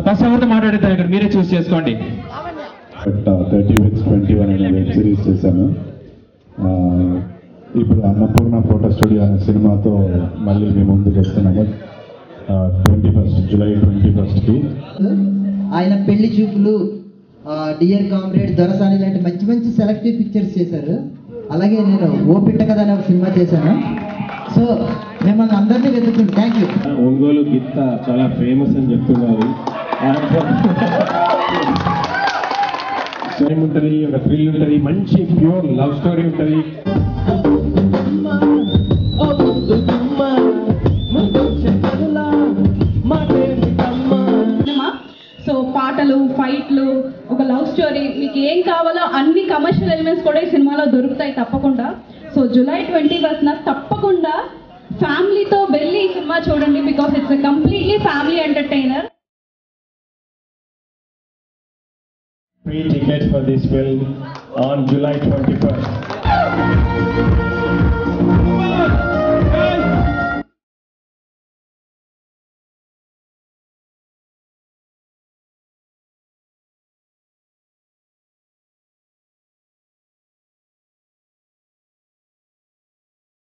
First ఎవరితో మాట్లాడేది ఇక్కడ మీరే చూస్ చేసుకోండి but thirty with twenty one అనే వెబ్ సిరీస్ చేశాను ఆ, ఇప్పుడు అన్నపూర్ణ ఫోటో స్టూడియో అనే సినిమాతో మళ్ళీ మీ ముందుకు వస్తున్నాము ట్వంటీ ఫస్ట్ జూలై ట్వంటీ ఫస్ట్కి ఆయన పెళ్లి చూపులు డియర్ కామ్రేడ్ దొరసాని లాంటి మంచి మంచి సెలెక్టివ్ పిక్చర్స్ చేశారు అలాగే నేను ఓపిట్ట కథ అనే ఒక సినిమా చేశాను సో మిమ్మల్ని అందరినీ వెతుకుంటు థ్యాంక్ యూ ఒంగోలు గిత్త చాలా ఫేమస్ అని చెప్తున్నారు స్టోరీ ఉంటుంది ఒక థ్రిల్ ఉంటుంది మంచి ప్యూర్ లవ్ స్టోరీ ఉంటుంది సినిమా సో పాటలు ఫైట్లు ఒక లవ్ స్టోరీ మీకు ఏం కావాలో అన్ని కమర్షియల్ ఎలిమెంట్స్ కూడా ఈ సినిమాలో దొరుకుతాయి తప్పకుండా సో జూలై ట్వంటీ ఫస్ట్న తప్పకుండా ఫ్యామిలీతో వెళ్ళి ఈ సినిమా చూడండి because it's a completely family entertainer Free ticket for this film on July 21st.